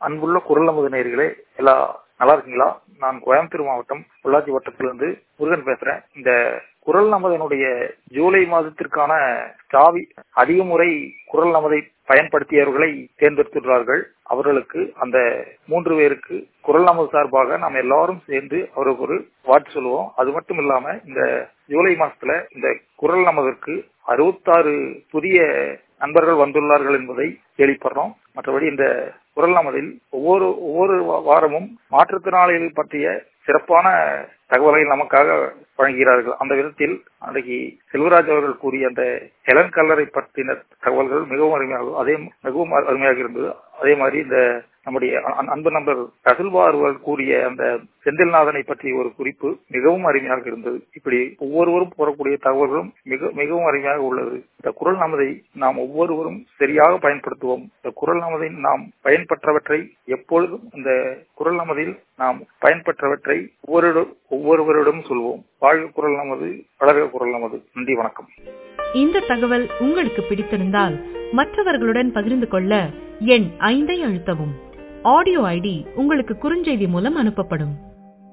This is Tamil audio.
அன்புள்ள குரல் நமது நேயர்களே எல்லா நல்லா இருக்கீங்களா நான் கோயம்புத்தூர் மாவட்டம் பொள்ளாச்சி வட்டத்திலிருந்து முருகன் பேசுறேன் இந்த குரல் நமதனுடைய ஜூலை மாதத்திற்கான சாவி அதிக முறை குரல் நமதை பயன்படுத்தியவர்களை தேர்ந்தெடுத்துள்ளார்கள் அவர்களுக்கு அந்த மூன்று பேருக்கு குரல் நமது சார்பாக நாம் எல்லாரும் சேர்ந்து அவருக்கு ஒரு வாழ்த்து சொல்லுவோம் அது மட்டும் இல்லாம இந்த ஜூலை மாசத்துல இந்த குரல் நமதற்கு அறுபத்தாறு புதிய நண்பர்கள் வந்துள்ளார்கள் என்பதை கேள்விப்படுறோம் மற்றபடி இந்த குரல் நமதில் ஒவ்வொரு ஒவ்வொரு வாரமும் மாற்றுத்திறனாளிகள் பற்றிய சிறப்பான தகவல்களை நமக்காக வழங்குகிறார்கள் அந்த விதத்தில் அன்றைக்கு செல்வராஜ் அவர்கள் கூறிய அந்த ஹெலன் கல்லரை பற்றின தகவல்கள் மிகவும் அருமையாக அதே மிகவும் அருமையாக இருந்தது அதே மாதிரி இந்த நம்முடைய அன்பு நண்பர் ரசுல்பா அவர்கள் கூறிய அந்த செந்தில்நாதனை பற்றிய ஒரு குறிப்பு மிகவும் அருமையாக இருந்தது இப்படி ஒவ்வொருவரும் போறக்கூடிய தகவல்களும் மிக மிகவும் அருமையாக உள்ளது இந்த குரல் நமதை நாம் ஒவ்வொருவரும் சரியாக பயன்படுத்துவோம் இந்த குரல் நமதை நாம் பயன்பெற்றவற்றை எப்பொழுதும் இந்த குரல் நமதில் நாம் பயன்பெற்றவற்றை ஒவ்வொரு ஒவ்வொருவரிடம் சொல்வோம் வாழ்க குரல் நமது வளர்க குரல் நமது நன்றி வணக்கம் இந்த தகவல் உங்களுக்கு பிடித்திருந்தால் மற்றவர்களுடன் பகிர்ந்து கொள்ள எண் ஐந்தை அழுத்தவும் ஆடியோ ஐடி உங்களுக்கு குறுஞ்செய்தி மூலம் அனுப்பப்படும்